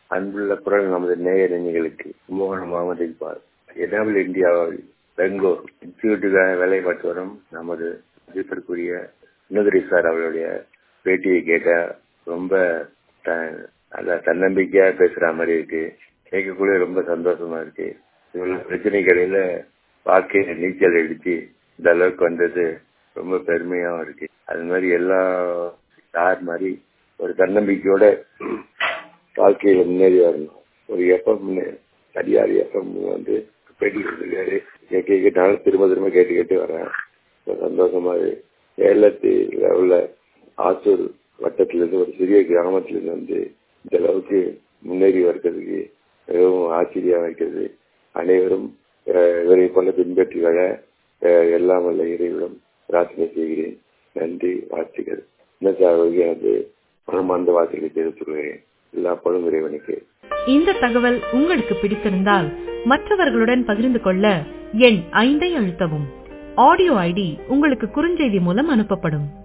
அன்புள்ள குரல் நமது நேய நெஞ்சுகளுக்கு கும்பகோணம் முகமது இக்பால் எனாபிள் இந்தியாவில் பெங்களூர் இன்ஸ்டியூட்டுக்காக வேலை பார்த்து வரும் நமது மதிப்பிற்குரிய இன்னதுரை சார் அவருடைய பேட்டியை கேட்ட ரொம்ப நல்ல தன்னம்பிக்கையா பேசுற மாதிரி இருக்கு கேட்கக்கூடிய ரொம்ப சந்தோஷமா இருக்கு இவ்வளவு பிரச்சனைகளில வாழ்க்கையில நீச்சல் அடிச்சு இந்த அளவுக்கு வந்தது ரொம்ப பெருமையாவும் இருக்கு அது மாதிரி எல்லா சார் மாதிரி ஒரு தன்னம்பிக்கையோட வாழ்க்கையில முன்னேறி வரணும் ஒரு எஃப்எம் சரியார் எஃப்எம் வந்து பேட்டி கொடுத்துருக்காரு கேட்க கேட்டாலும் திரும்ப திரும்ப கேட்டு கேட்டு வரேன் சந்தோஷமா சேலத்தில் உள்ள ஆத்தூர் வட்டத்திலிருந்து ஒரு சிறிய கிராமத்திலிருந்து வந்து இந்த அளவுக்கு முன்னேறி வருகிறதுக்கு மிகவும் ஆச்சரியம் இருக்கிறது அனைவரும் இவரை போல பின்பற்றி வர எல்லாம் வல்ல இறைவிடம் பிரார்த்தனை செய்கிறேன் நன்றி வாழ்த்துக்கள் இன்னும் எனது மனமார்ந்த வாழ்த்துக்களை தெரிவித்துக் கொள்கிறேன் எல்லா படும் இறைவனுக்கு இந்த தகவல் உங்களுக்கு பிடித்திருந்தால் மற்றவர்களுடன் பகிர்ந்து கொள்ள எண் ஐந்தை அழுத்தவும் ஆடியோ ஐடி உங்களுக்கு குறுஞ்செய்தி மூலம் அனுப்பப்படும்